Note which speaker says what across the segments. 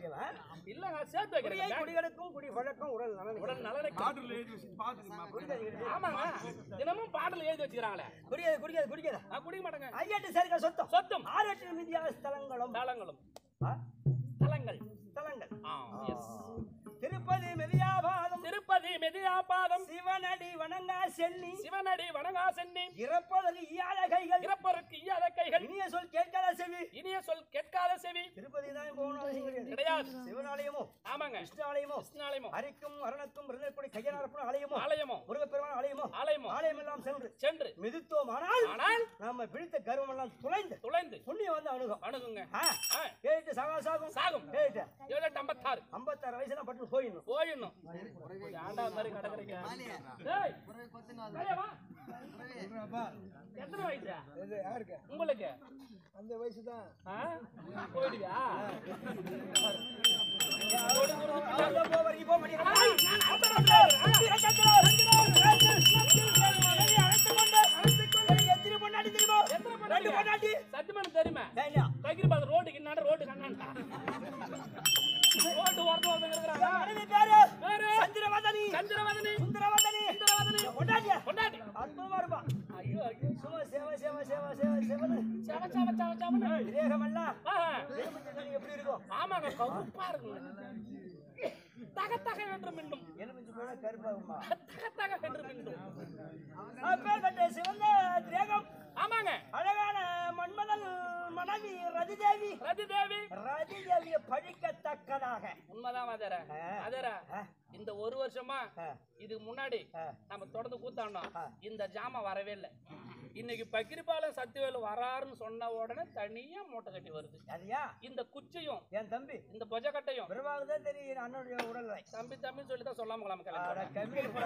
Speaker 1: வேண்டியவன்
Speaker 2: இல்லங்க சேர்த்து
Speaker 1: குடியை
Speaker 2: வைக்கிறேன்
Speaker 1: குடிகளுக்கும் குடி பழக்கம் உடல் நலன்
Speaker 2: உடல் நலனை
Speaker 3: பாட்டுல எழுதி வச்சு பாத்துக்கமா
Speaker 2: ஆமாங்க தினமும் பாடல் எழுதி வச்சுக்கிறாங்களே
Speaker 1: குடியாது குடியாது குடிக்காத
Speaker 2: நான் குடிக்க மாட்டேங்க
Speaker 1: ஐயட்டு சேர்க்க சொத்தம்
Speaker 2: சொத்தும்
Speaker 1: ஆறு எட்டு மீதியான ஸ்தலங்களும்
Speaker 2: தலங்களும்
Speaker 1: ஆ?
Speaker 2: தலங்கள்
Speaker 1: ஸ்தலங்கள்
Speaker 2: ஆ, yes.
Speaker 1: திருப்பதி மெதியாபாதம்
Speaker 2: திருப்பதி மெதியாபாதம்
Speaker 1: சிவனடி வணங்கா சென்னி
Speaker 2: சிவனடி வணங்கா சென்னி
Speaker 1: இறப்பதற்கு இயாத கைகள்
Speaker 2: இறப்பருக்கு ஈயாத கைகள்
Speaker 1: இனிய சொல் கேட்காத செவி
Speaker 2: இனிய சொல் கேட்காத செவி
Speaker 1: திருப்பதி தான் போகணும் அவசியம் கிடையாது
Speaker 2: கிடையாது
Speaker 1: சிவனாலயமோ
Speaker 2: ஆமாங்க
Speaker 1: கிருஷ்ணாலயமோ
Speaker 2: கிருஷ்ணாலயமோ
Speaker 1: அரிக்கும் அரணக்கும் இருந்தக்கூடிய கையனாரப்படும் ஆலயமோ
Speaker 2: ஆலயமோ
Speaker 1: முருகப்பெருமான ஆலயமோ
Speaker 2: ஆலயமோ
Speaker 1: ஆலயம் எல்லாம் சென்று
Speaker 2: சென்று
Speaker 1: மிதித்தோம் ஆனால்
Speaker 2: ஆனால்
Speaker 1: நம்ம பிடித்த கர்வம் எல்லாம் துளைந்து
Speaker 2: துளைந்து
Speaker 1: புண்ணியம் வந்து அணுகும்
Speaker 2: அணுகுங்க
Speaker 1: ஆ,
Speaker 2: ஆ,
Speaker 1: ஏறிட்டு சாகா சாகும்
Speaker 2: சாகும்
Speaker 1: ஏறிட்டு
Speaker 2: ஏழு எட்டு ஐம்பத்தாறு
Speaker 1: ஐம்பத்தாறு வயசுல பட்டு போயிடணும்
Speaker 2: போயிடணும் ஏன்டா இந்த மாதிரி கடற்கரைக்கு டேய், வெளிய வா. எத்தனை வயசு
Speaker 1: யாருக்கு
Speaker 2: உங்களுக்கு
Speaker 1: அந்த வயசு தான்
Speaker 2: ஆ? போயிடுவியா சத்தியமான தெரியுமா தைக்கிற பாத்து ரோட்டுக்கு இன்னாட ரோட்டு கண்ணாண்டா ரோட்டு ஓரத்து வந்துங்கிறாங்க பேரு சந்திரவதனி சந்திரவதனி கொண்டாடி ஐயோ ஐயோ
Speaker 1: சும்மா சேவ சேவ சேவ சேவ சேவன்னு
Speaker 2: சவ சவ சவ சவன்னு
Speaker 1: விவேகமெல்லாம்
Speaker 2: ஆஹா.
Speaker 1: எப்படி இருக்கும்
Speaker 2: ஆமாங்க கவுப்பா இருக்குங்க தக தக என்று மின்னும்
Speaker 1: எலுமிச்சு போல கருப்பாகுமா
Speaker 2: தக தக என்று மின்னும்
Speaker 1: அப்பேற்பட்ட சிவந்த திரேகம்
Speaker 2: ஆமாங்க
Speaker 1: அழகான மன்மதன் மனைவி ரதிதேவி
Speaker 2: ரதி தேவி
Speaker 1: ரதிதேவியை பழிக்கத்தக்கதாக
Speaker 2: உண்மைதான் வாதர
Speaker 1: ஆ.
Speaker 2: அதர
Speaker 1: ஆ.
Speaker 2: இந்த ஒரு வருஷமா
Speaker 1: ஆ.
Speaker 2: இதுக்கு முன்னாடி
Speaker 1: ஆ.
Speaker 2: நம்ம தொடர்ந்து கூத்தாண்டோம்
Speaker 1: ஆ.
Speaker 2: இந்த ஜாம வரவே இல்லை இன்னைக்கு பக்கிரிபாலம் சத்தியவேலு வராருன்னு சொன்ன உடனே தனியா மூட்டை கட்டி வருது
Speaker 1: அதுயா
Speaker 2: இந்த குச்சியும்
Speaker 1: என் தம்பி
Speaker 2: இந்த பொஜக்கட்டையும்
Speaker 1: விரைவாகதான் தெரியும் அண்ணனுடைய உடல்நிலை
Speaker 2: தம்பி தம்பின்னு சொல்லி தான் சொல்லாம கிளம்ப
Speaker 1: அட,
Speaker 2: கிளம்பி
Speaker 1: கம்மி போடா.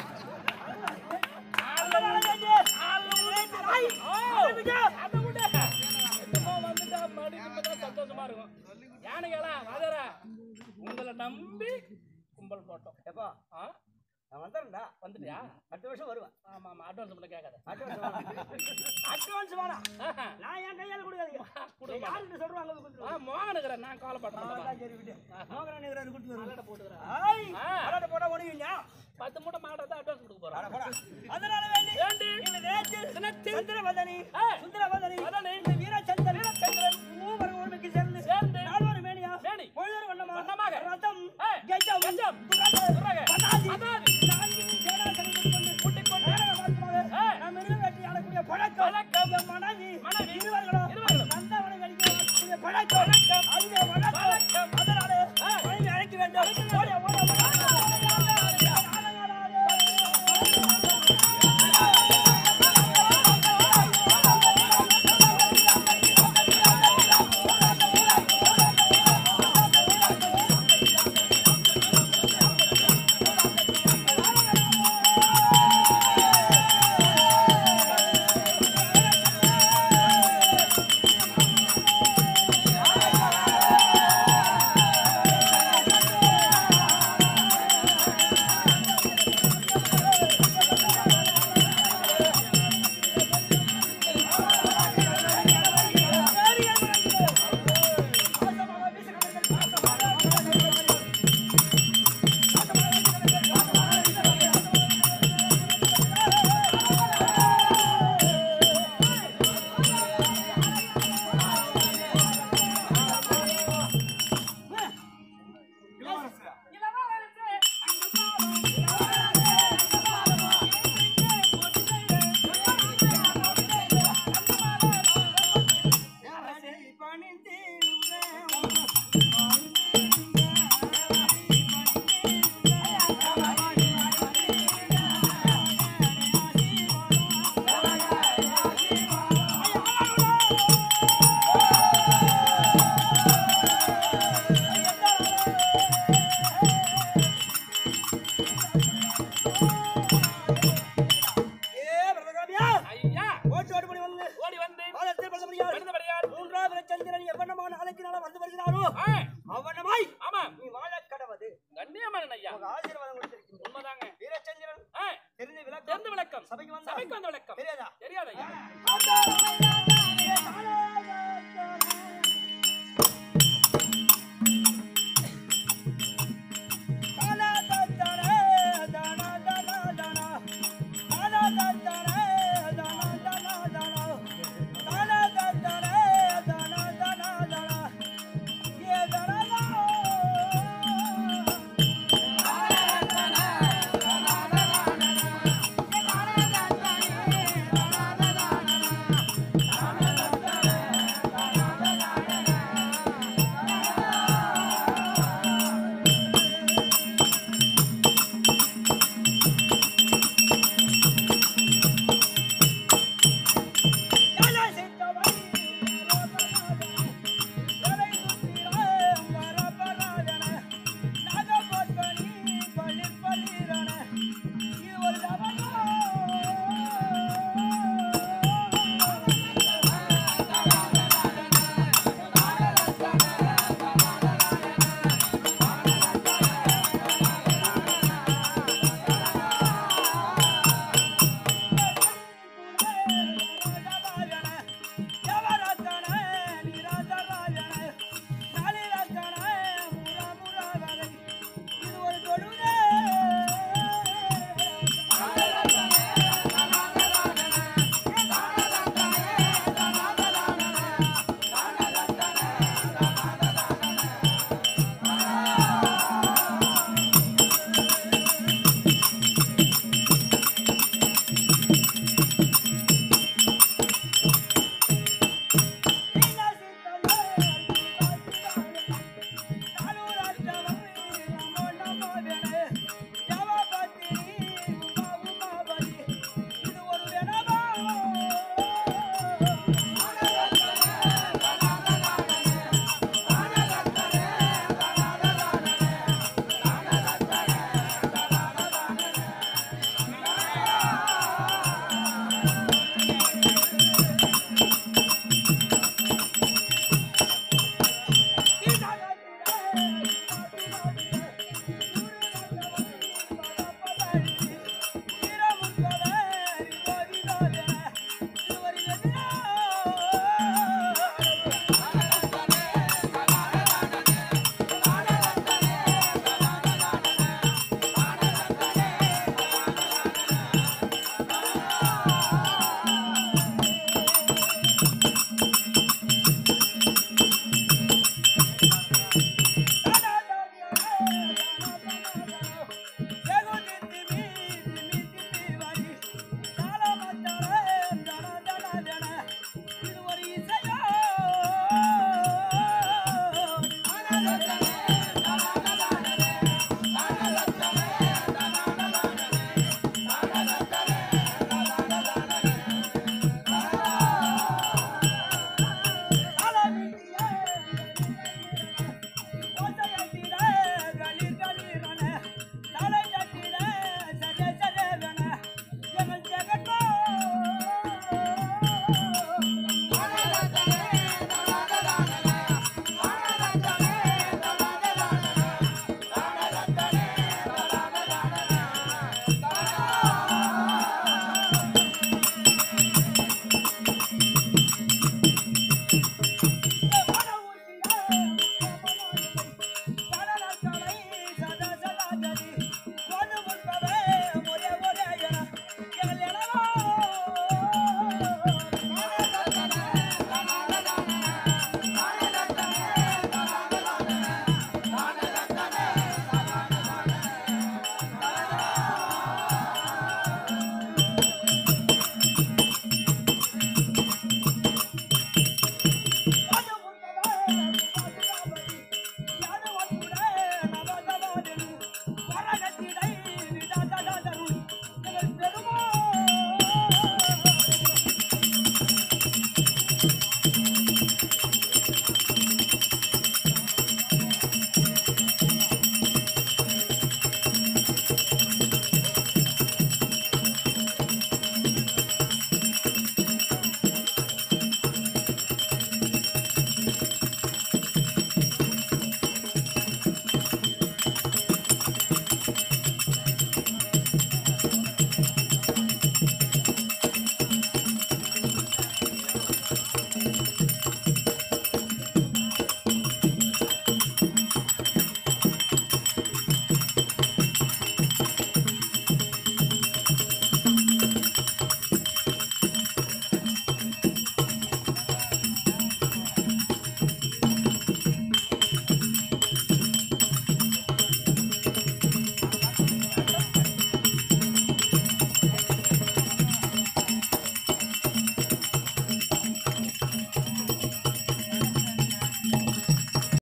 Speaker 2: வந்துட்டா மறுபடியும் இப்பதான் சந்தோஷமா இருக்கும் யானைகளா வாதரா உங்களை நம்பி கும்பல் போட்டோம்
Speaker 1: எப்பா
Speaker 2: ஆ
Speaker 1: நான் வந்துடுறேன்டா
Speaker 2: வந்துட்டியா
Speaker 1: அடுத்த வருஷம் வருவேன்
Speaker 2: ஆமா ஆமா அட்வான்ஸ் மட்டும் கேட்காத
Speaker 1: அட்வான்ஸ் வேணாம். அட்வான்ஸ் வேணாம்
Speaker 2: ஆஹா.
Speaker 1: நான் என் கையால கொடுக்காதீங்க
Speaker 2: கொடுக்க மாட்டேன்.
Speaker 1: யாருன்னு சொல்றோம் அங்க
Speaker 2: ஆ
Speaker 1: கொடுத்துருவோம்
Speaker 2: மோகனுக்கிறேன் நான் கவலைப்பட மாட்டேன்
Speaker 1: சரி விட்டு மோகன் நிகராரு கொடுத்து வருவேன்
Speaker 2: போட்டுக்கிறேன்
Speaker 1: ஆய்
Speaker 2: ஆ.
Speaker 1: அடாட போடா ஓடுவீங்க
Speaker 2: பத்து மூட்டை மாட்டை அட்வான்ஸ் கொடுக்க போறேன்
Speaker 1: அட போடா அதனால வேண்டி
Speaker 2: வேண்டி
Speaker 1: இந்த நேரத்தில்
Speaker 2: தினத்தில்
Speaker 1: சந்திரவதனி
Speaker 2: ஆ.
Speaker 1: சுந்தரவதனி
Speaker 2: வதனி.
Speaker 1: இந்த வீரச்சந்திரன் வீரச்சந்திரன் மூவர் ஒருமிக்கு சேர்ந்து
Speaker 2: சேர்ந்து
Speaker 1: நால்வர் மேனியா
Speaker 2: மேனி.
Speaker 1: பொழுது வண்ணமா
Speaker 2: வண்ணமாக.
Speaker 1: ரதம்
Speaker 2: ஆ.
Speaker 1: கஜம்
Speaker 2: கஜம்.
Speaker 1: துரக
Speaker 2: துரக.
Speaker 1: பதாதி
Speaker 2: பதாதி.
Speaker 1: நான்கு சேனாசனங்கள் கொண்டு கூட்டிக் கொண்டு நாடகமாக்குமாக
Speaker 2: ஆ.
Speaker 1: நாம் இருவர் வெற்றி ஆடக்கூடிய பழக்கம்
Speaker 2: பழக்கம்.
Speaker 1: என் மனைவி
Speaker 2: மனைவி.
Speaker 1: இருவர்களும்
Speaker 2: இருவர்களும்.
Speaker 1: நந்தவனம் அடிக்கக்கூடிய பழக்கம்
Speaker 2: பழக்கம்.
Speaker 1: அதுவே வழக்கம்
Speaker 2: பழக்கம்.
Speaker 1: அதனாலே
Speaker 2: ஆ.
Speaker 1: மனைவி அழைக்க வேண்டும் ஓட ஓட ஏ பிரதகாமியா
Speaker 2: ஐயா
Speaker 1: ஓட்டு ஓட்டு பண்ணி வந்து
Speaker 2: ஓடி வந்து
Speaker 1: பாதத்தில் படுத்த முடியாது
Speaker 2: விழுந்தபடியால்
Speaker 1: மூன்றாவது சந்திரன் எவ்வண்ணமான அழைக்கினால வந்து வருகிறாரோ
Speaker 2: ஆ,
Speaker 1: அவனமாய்
Speaker 2: ஆமா
Speaker 1: நீ வாழ கடவது
Speaker 2: கண்ணியமான ஐயா
Speaker 1: உனக்கு ஆசீர்வாதம் கொடுத்திருக்கின்றோம்
Speaker 2: உண்மைதாங்க
Speaker 1: வீரச்சந்திரன்
Speaker 2: ஆ,
Speaker 1: தெரிஞ்ச விளக்கம்
Speaker 2: தெரிந்து விளக்கம்
Speaker 1: சபைக்கு வந்தா
Speaker 2: சபைக்கு வந்த விளக்கம்
Speaker 1: தெரியாதா
Speaker 2: தெரியாது ஐயா
Speaker 1: ஆ